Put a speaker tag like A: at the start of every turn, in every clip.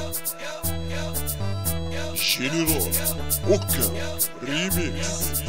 A: جنرال اوكا ريميكس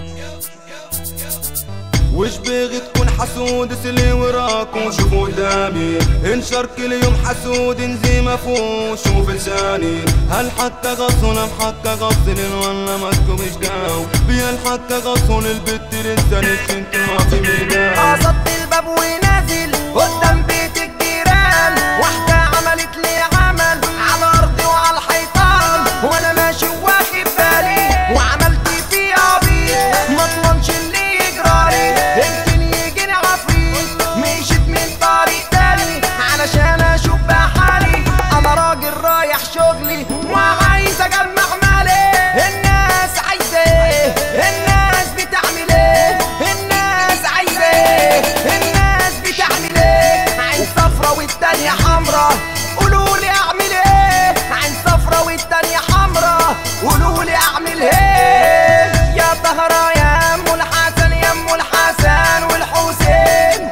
B: وش بغي تكون حسود سلي وراك وشوف قدامي انشر كل يوم حسود انزي مفهوم شوف لساني هل حتى غصن ام حتى غصن ولا مسكو مش داو بيا حتى غصن البت لسه انت ما في ميدان
C: قصدت الباب ونازل قدام بيتك جيران واحدة عملت لي عمل على أرضي وعلى الحيطان وأنا ماشي واخد بالي وعملت فيه عبيط ما اضمنش اللي يجرالي يمكن يجيني عفريت مشيت من طريق تاني علشان أشوف بحالي أنا راجل رايح شغلي وعايز أجمع مالي الناس عايزة إيه الناس بتعمل إيه الناس عايزة إيه الناس بتعمل إيه عين صفرا والتانية حمرا قولوا لي أعمل إيه عين صفرا والتانية حمرا قولوا لي أعمل إيه يا طهرة يا أم الحسن يا أم الحسن والحسين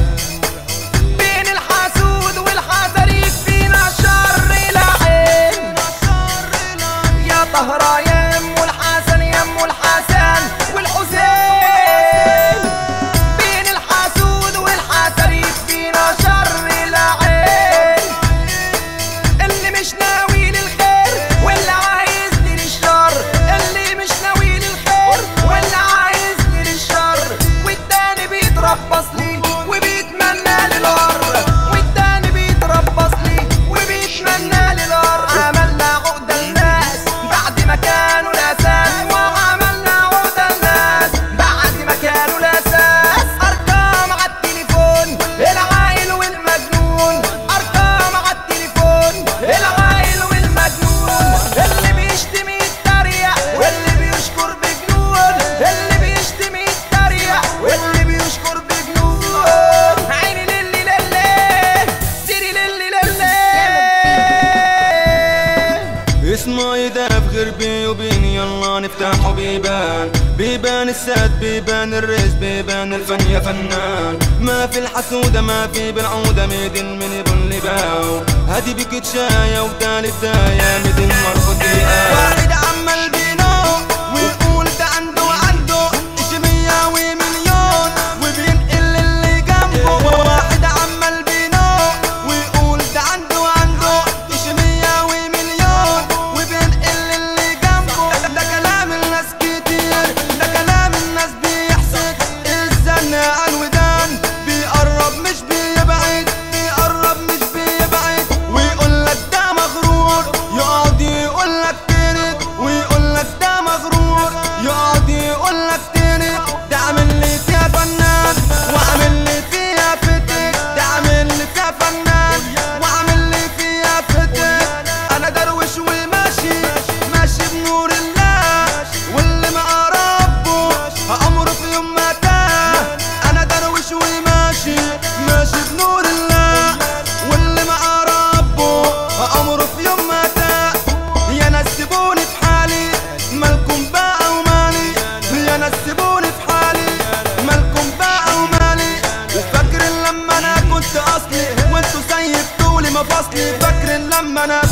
C: بين الحسود والحسد يكفينا شر العين يا طهرة يا ام الحسن يا ام الحسن والحسين بين الحسود والحسد يكفينا شر العين اللي مش ناوي للخير واللي عايزني للشر اللي مش ناوي للخير واللي عايزني للشر والتاني بيتربص لي وبيتمنى لي الار والتاني بيتربص لي وبيتمنى لي الار عملنا عقدة الناس بعد ما كانوا الاساس وعملنا عقدة الناس بعد ما كانوا الاساس ارقام على التليفون العايل والمجنون ارقام على التليفون العايل والمجنون اللي بيشتم يتريق واللي بيشكر بجنون اللي بيشتم يتريق واللي بيشكر بجنون عيني للي للي سيري للي للي
B: اسمع يدف غير بي وبين يلا نفتح بيبان بيبان السد بيبان الرز بيبان الفن يا فنان ما في الحسودة ما في بالعودة ميدن من ابن لباو هادي بك شاية وتالت داية ميدن مرفوض واحد عمل بينو ويقول ده عنده وعنده ايش مية ومليون وبينقل اللي جنبه واحد عمل بينو ويقول ده عنده وعنده ايش مية ومليون وبينقل اللي جنبه ده كلام الناس كتير ده كلام الناس بيحسد الزن على الودان بيقرب مش بيبعد بيقرب مش بيبعد ويقول لك ده مغرور يقعد يقول لك ترد ويقول لك ده مغرور يقعد يقول لك ترد ده عامل لي فيها فنان وعامل لي فيها فتك ده عامل لي فيها فنان وعامل لي فيها فتك انا درويش وماشي ماشي بنور الله واللي مع ربه امره في يوم ما تاه انا درويش وماشي ماشي بنور الله واللي مع ربه امره في يوم ما تاه يا ناس سيبوني في حالي مالكم بقى ومالي يا ناس سيبوني في حالي مالكم بقى ومالي وفاكر لما انا كنت اصلي وانتوا سيبتولي مفاصلي فاكر لما انا